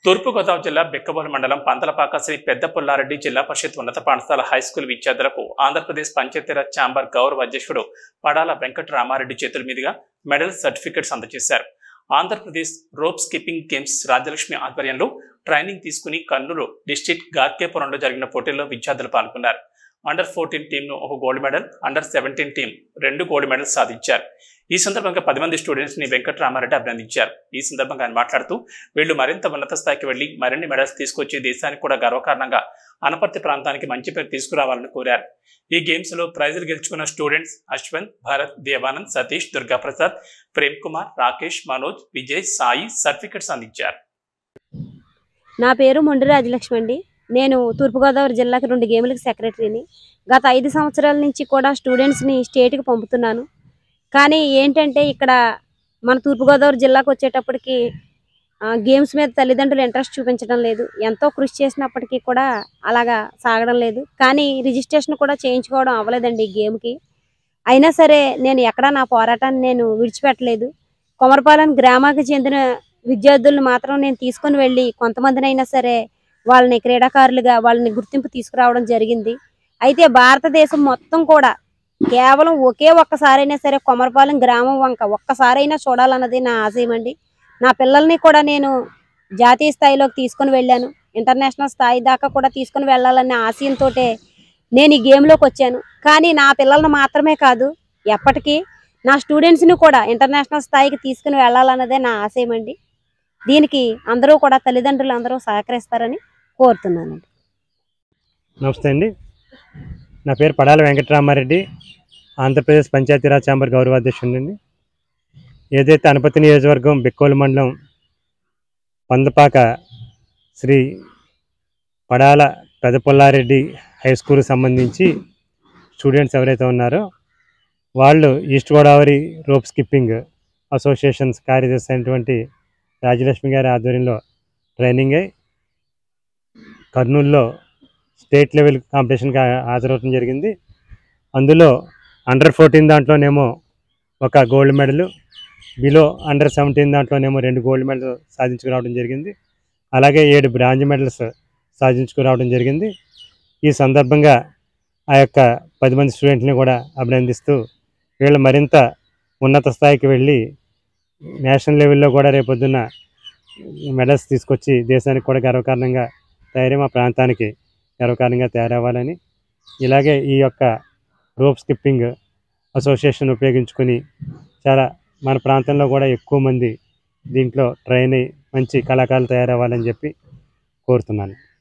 తూర్పుగోదావరి జిల్లా బెక్కబోలు మండలం పంతలపాక శ్రీ పెద్ద పుల్లారెడ్డి జిల్లా పరిషత్ ఉన్నత పాఠశాల హైస్కూల్ విద్యార్థులకు ఆంధ్రప్రదేశ్ పంచాయతీరాజ్ ఛాంబర్ గౌరవ అధ్యక్షుడు పడాల వెంకట రామారెడ్డి చేతుల మీదుగా మెడల్ సర్టిఫికెట్స్ అందజేశారు Andhra Pradesh rope skipping games Rajyalakshmi ఆధ్వర్యంలో ట్రైనింగ్ తీసుకుని కర్నూలు డిస్టిక్ గార్కేపురంలో జరిగిన పోటీల్లో విద్యార్థులు పాల్గొన్నారు అండర్ ఫోర్టీన్ టీంను ఒక gold medal under seventeen team రెండు గోల్డ్ మెడల్స్ సాధించారు ఈ సందర్భంగా పది మంది స్టూడెంట్స్ ని వెంకటరామారెడ్డి అభినందించారు ఈ సందర్భంగా ఆయన మాట్లాడుతూ వీళ్ళు మరింత ఉన్నత స్థాయికి వెళ్లి మరిన్ని మెడల్స్ తీసుకొచ్చి దేశానికి కూడా గర్వకారణంగా అనపర్తి ప్రాంతానికి మంచి పేరు తీసుకురావాలని కోరారు ఈ గేమ్స్ లో ప్రైజులు గెలుచుకున్న స్టూడెంట్స్ అశ్వంత్ భరత్ దేవానంద్ సతీష్ దుర్గాప్రసాద్ ప్రేమ్ కుమార్ రాకేష్ మనోజ్ విజయ్ సాయి సర్టిఫికెట్స్ అందించారు నా పేరు మొండి రాజలక్ష్మి అండి నేను తూర్పుగోదావరి జిల్లాకి రెండు గేములకు సెక్రటరీని గత ఐదు సంవత్సరాల నుంచి కూడా స్టూడెంట్స్ని స్టేట్కి పంపుతున్నాను కానీ ఏంటంటే ఇక్కడ మన తూర్పుగోదావరి జిల్లాకు వచ్చేటప్పటికి ఆ, గేమ్స్ మీద తల్లిదండ్రులు ఇంట్రెస్ట్ చూపించడం లేదు ఎంతో కృషి చేసినప్పటికీ కూడా అలాగా సాగడం లేదు కానీ రిజిస్ట్రేషన్ కూడా చేయించుకోవడం అవ్వలేదండి ఈ గేమ్కి అయినా సరే నేను ఎక్కడా నా పోరాటాన్ని నేను విడిచిపెట్టలేదు కొమరపాలెం గ్రామానికి చెందిన విద్యార్థులను మాత్రం నేను తీసుకొని వెళ్ళి కొంతమందినైనా సరే వాళ్ళని క్రీడాకారులుగా వాళ్ళని గుర్తింపు తీసుకురావడం జరిగింది అయితే భారతదేశం మొత్తం కూడా కేవలం ఒకే ఒక్కసారైనా సరే కొమరపాలెం గ్రామం వంక ఒక్కసారైనా చూడాలన్నది నా ఆశయం అండి నా పిల్లల్ని కూడా నేను జాతీయ స్థాయిలోకి తీసుకొని వెళ్ళాను ఇంటర్నేషనల్ స్థాయి దాకా కూడా తీసుకొని వెళ్ళాలనే ఆశయంతో నేను ఈ గేమ్లోకి వచ్చాను కానీ నా పిల్లల్ని మాత్రమే కాదు ఎప్పటికీ నా స్టూడెంట్స్ని కూడా ఇంటర్నేషనల్ స్థాయికి తీసుకుని వెళ్ళాలన్నదే నా ఆశయం అండి దీనికి అందరూ కూడా తల్లిదండ్రులు అందరూ సహకరిస్తారని కోరుతున్నానండి నమస్తే అండి నా పేరు పడాల వెంకటరామారెడ్డి ఆంధ్రప్రదేశ్ పంచాయతీరాజ్ ఛాంబర్ గౌరవాధ్యక్షుడిని ఏదైతే అనపతి నియోజకవర్గం బెక్కోలు మండలం పందపాక శ్రీ పడాల పెదపుల్లారెడ్డి హై స్కూల్కి సంబంధించి స్టూడెంట్స్ ఎవరైతే ఉన్నారో వాళ్ళు East Godavari rope skipping associations కార్యదర్శి అయినటువంటి రాజలక్ష్మి గారి ఆధ్వర్యంలో ట్రైనింగ్ అయి కర్నూలులో స్టేట్ లెవెల్ కాంపిటీషన్కి హాజరవడం జరిగింది అందులో అండర్ ఫోర్టీన్ దాంట్లోనేమో ఒక gold medal below under seventeen దాంట్లోనేమో రెండు గోల్డ్ మెడల్ సాధించుకురావడం జరిగింది అలాగే ఏడు బ్రాంజ్ మెడల్స్ సాధించుకురావడం జరిగింది ఈ సందర్భంగా ఆ యొక్క పది మంది స్టూడెంట్ని కూడా అభినందిస్తూ వీళ్ళు మరింత ఉన్నత స్థాయికి వెళ్ళి నేషనల్ లెవెల్లో కూడా రేపొద్దున్న మెడల్స్ తీసుకొచ్చి దేశానికి కూడా గర్వకారణంగా తయారై మా ప్రాంతానికి గర్వకారణంగా తయారవ్వాలని ఇలాగే ఈ యొక్క రోప్ స్కిప్పింగ్ అసోసియేషన్ ఉపయోగించుకొని చాలా మన ప్రాంతంలో కూడా ఎక్కువ మంది దీంట్లో ట్రైన్ అయ్యి మంచి కళాకారులు తయారవ్వాలని చెప్పి కోరుతున్నాను